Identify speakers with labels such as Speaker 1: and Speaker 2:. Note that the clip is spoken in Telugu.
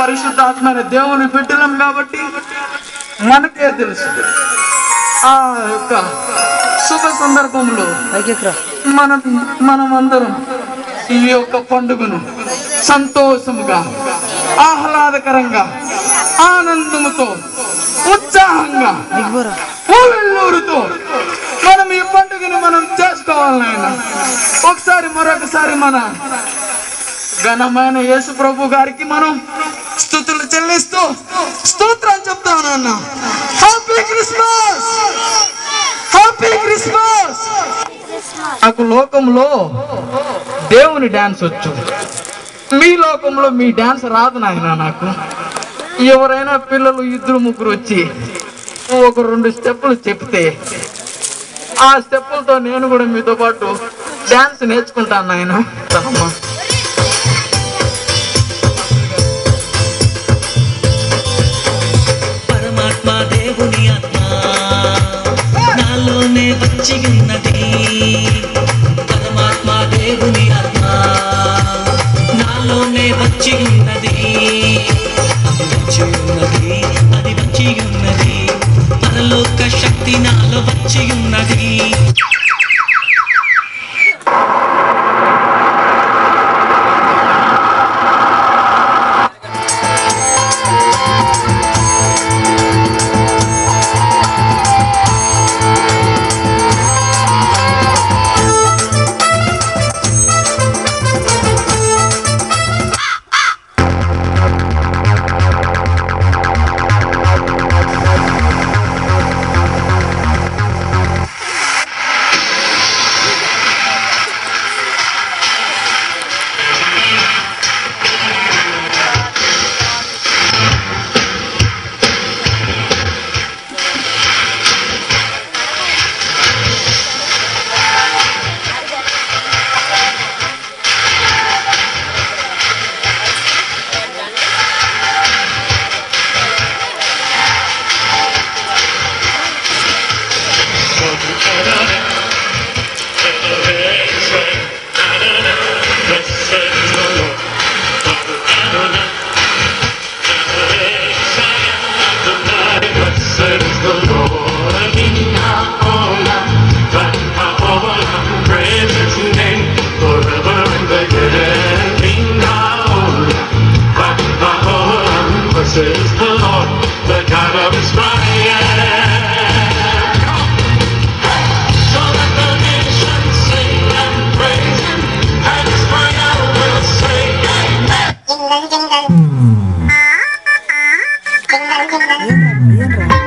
Speaker 1: పరిశుద్ధాత్మైన దేవుని పెట్టలేం కాబట్టి మనకే తెలుసు ఆ యొక్క శుభ సందర్భంలో మనం మనమందరం ఈ యొక్క పండుగను సంతోషముగా ఆహ్లాదకరంగా ఆనందముతో ఉత్సాహంగా ఊళ్ళూరుతో మనం ఈ పండుగను మనం చేసుకోవాలి నాయన ఒకసారి మరొకసారి మన ఘనమైన యేసు ప్రభు గారికి మనం స్థుతులు చెల్లిస్తూ స్తోత్రం చెప్తానన్న హ్యాపీ క్రిస్మస్ హ్యాపీ క్రిస్మస్ నాకు లోకంలో దేవుని డాన్స్ వచ్చు మీ లోకంలో మీ డాన్స్ రాదు నాయన నాకు ఎవరైనా పిల్లలు ఇద్దరు ముగ్గురు వచ్చి ఒక రెండు స్టెప్పులు చెప్తే ఆ స్టెప్పులతో నేను కూడా మీతో పాటు డాన్స్ నేర్చుకుంటాను నాయన అమ్మా
Speaker 2: పరమాత్మ దేవుని ఆత్మ నాలోనే వచ్చి ఉన్నది పరమాత్మ దేవుని ఆత్మ నాలోనే వచ్చి ఉన్నది అది వచ్చి ఉన్నది అది వచ్చి ఉన్నది పరలోక శక్తి నాలో వచ్చి ఉన్నది
Speaker 3: Says the Lord, the God of Israel. So let the nations sing and praise Him, and Israel will say Amen.
Speaker 4: Jingle, jingle. Jingle, jingle.